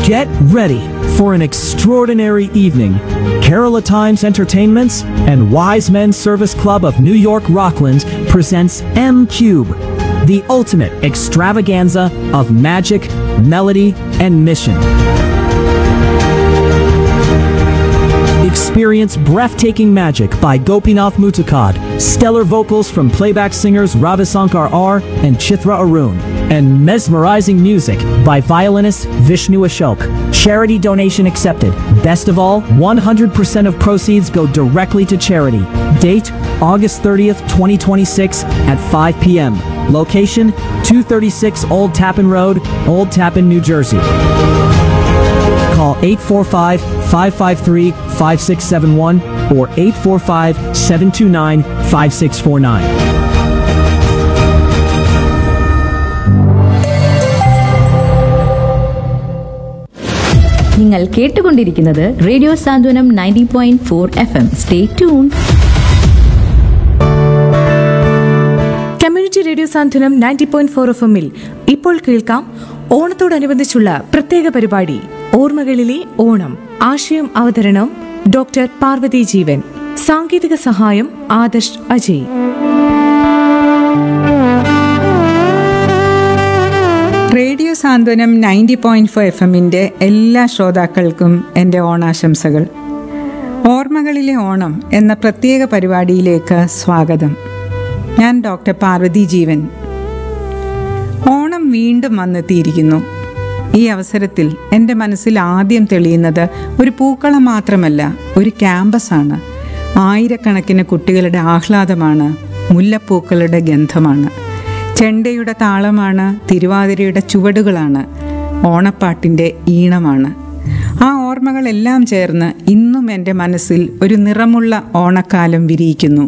Get ready for an extraordinary evening. Kerala Times Entertainments and Wise Men Service Club of New York Rockland presents M Cube, the ultimate extravaganza of magic, melody, and mission. Experience breathtaking magic by Gopinath Mutukad, stellar vocals from playback singers Ravisankar R and Chithra Arun, and mesmerizing music by violinist Vishnu Ashok. Charity donation accepted. Best of all, 100% of proceeds go directly to charity. Date August 30th, 2026 at 5 p.m. Location 236 Old Tappan Road, Old Tappan, New Jersey. Call 845 553 5671 or 845 729 5649. നിങ്ങൾ കേട്ടുകൊണ്ടിരിക്കുന്നത് radio Santhwanam ninety point four F M stay tune community radio Santhwanam ninety point four F എമ്മിൽ ഇപ്പോൾ കേൾക്കാം ഓണത്തോടനുബന്ധിച്ചുള്ള പ്രത്യേക പരിപാടി ഓർമ്മകളിലെ ഓണം ആശയം അവതരണം doctor Parvathi Jeevan സാങ്കേതിക സഹായം Adarsh Ajay radio Santhwanam ninety point four F എമ്മിൻ്റെ എല്ലാ ശ്രോതാക്കൾക്കും എൻ്റെ ഓണാശംസകൾ ഓർമ്മകളിലെ ഓണം എന്ന പ്രത്യേക പരിപാടിയിലേക്ക് സ്വാഗതം ഞാൻ ഡോക്ടർ പാർവതി ജീവൻ ഓണം വീണ്ടും വന്നെത്തിയിരിക്കുന്നു ഈ അവസരത്തിൽ എൻ്റെ മനസ്സിൽ ആദ്യം തെളിയുന്നത് ഒരു പൂക്കളം മാത്രമല്ല ഒരു ക്യാമ്പസാണ് ആയിരക്കണക്കിന് കുട്ടികളുടെ ആഹ്ലാദമാണ് മുല്ലപ്പൂക്കളുടെ ഗന്ധമാണ് ചെണ്ടയുടെ താളമാണ് തിരുവാതിരയുടെ ചുവടുകളാണ് ഓണപ്പാട്ടിൻ്റെ ഈണമാണ് ആ ഓർമ്മകളെല്ലാം ചേർന്ന് ഇന്നും എൻ്റെ മനസ്സിൽ ഒരു നിറമുള്ള ഓണക്കാലം വിരിയിക്കുന്നു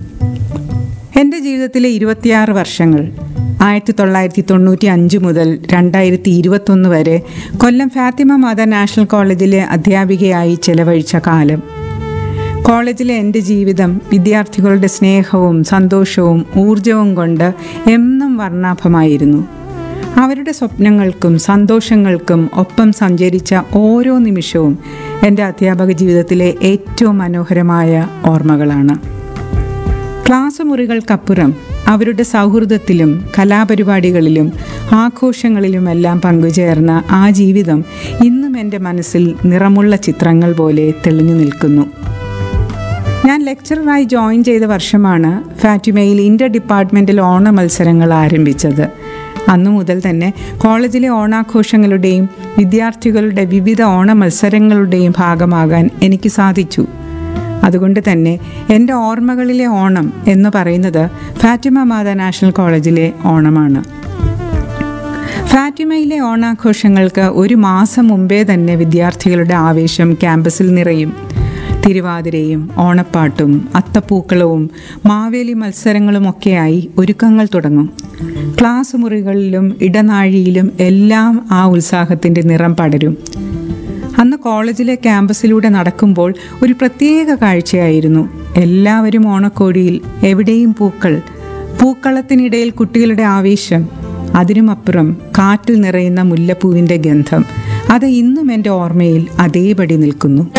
എൻ്റെ ജീവിതത്തിലെ ഇരുപത്തിയാറ് വർഷങ്ങൾ ആയിരത്തി തൊള്ളായിരത്തി തൊണ്ണൂറ്റി അഞ്ച് മുതൽ രണ്ടായിരത്തി ഇരുപത്തൊന്ന് വരെ കൊല്ലം ഫാത്തിമ മാത നാഷണൽ കോളേജിലെ അധ്യാപികയായി ചെലവഴിച്ച കാലം കോളേജിലെ എൻ്റെ ജീവിതം വിദ്യാർത്ഥികളുടെ സ്നേഹവും സന്തോഷവും ഊർജവും കൊണ്ട് എന്നും വർണ്ണാഭമായിരുന്നു അവരുടെ സ്വപ്നങ്ങൾക്കും സന്തോഷങ്ങൾക്കും ഒപ്പം സഞ്ചരിച്ച ഓരോ നിമിഷവും എൻ്റെ അധ്യാപക ജീവിതത്തിലെ ഏറ്റവും മനോഹരമായ ഓർമ്മകളാണ് ക്ലാസ് മുറികൾക്കപ്പുറം അവരുടെ സൗഹൃദത്തിലും കലാപരിപാടികളിലും ആഘോഷങ്ങളിലുമെല്ലാം പങ്കുചേർന്ന ആ ജീവിതം ഇന്നും എൻ്റെ മനസ്സിൽ നിറമുള്ള ചിത്രങ്ങൾ പോലെ തെളിഞ്ഞു നിൽക്കുന്നു ഞാൻ ലെക്ചററായി ജോയിൻ ചെയ്ത വർഷമാണ് ഫാറ്റിമയിൽ ഇന്റർ ഡിപ്പാർട്ട്മെന്റൽ ഓണ മത്സരങ്ങൾ ആരംഭിച്ചത് അന്നു മുതൽ തന്നെ കോളേജിലെ ഓണാഘോഷങ്ങളുടെയും വിദ്യാർത്ഥികളുടെ വിവിധ ഓണ മത്സരങ്ങളുടെയും ഭാഗമാകാൻ എനിക്ക് സാധിച്ചു അതുകൊണ്ട് തന്നെ എൻ്റെ ഓർമ്മകളിലെ ഓണം എന്ന് പറയുന്നത് ഫാറ്റിമ മാത നാഷണൽ കോളേജിലെ ഓണമാണ് ഫാറ്റിമയിലെ ഓണാഘോഷങ്ങൾക്ക് ഒരു മാസം മുമ്പേ തന്നെ വിദ്യാർത്ഥികളുടെ ആവേശം ക്യാമ്പസിൽ നിറയും തിരുവാതിരയും ഓണപ്പാട്ടും അത്തപ്പൂക്കളവും മാവേലി മത്സരങ്ങളുമൊക്കെയായി ഒരുക്കങ്ങൾ തുടങ്ങും ക്ലാസ് മുറികളിലും ഇടനാഴിയിലും എല്ലാം ആ ഉത്സാഹത്തിൻ്റെ നിറം പടരും അന്ന് കോളേജിലെ ക്യാമ്പസിലൂടെ നടക്കുമ്പോൾ ഒരു പ്രത്യേക കാഴ്ചയായിരുന്നു എല്ലാവരും ഓണക്കോടിയിൽ എവിടെയും പൂക്കൾ പൂക്കളത്തിനിടയിൽ കുട്ടികളുടെ ആവേശം അതിനുമപ്പുറം കാറ്റിൽ നിറയുന്ന മുല്ലപ്പൂവിൻ്റെ ഗന്ധം അത് ഇന്നും എൻ്റെ ഓർമ്മയിൽ അതേപടി നിൽക്കുന്നു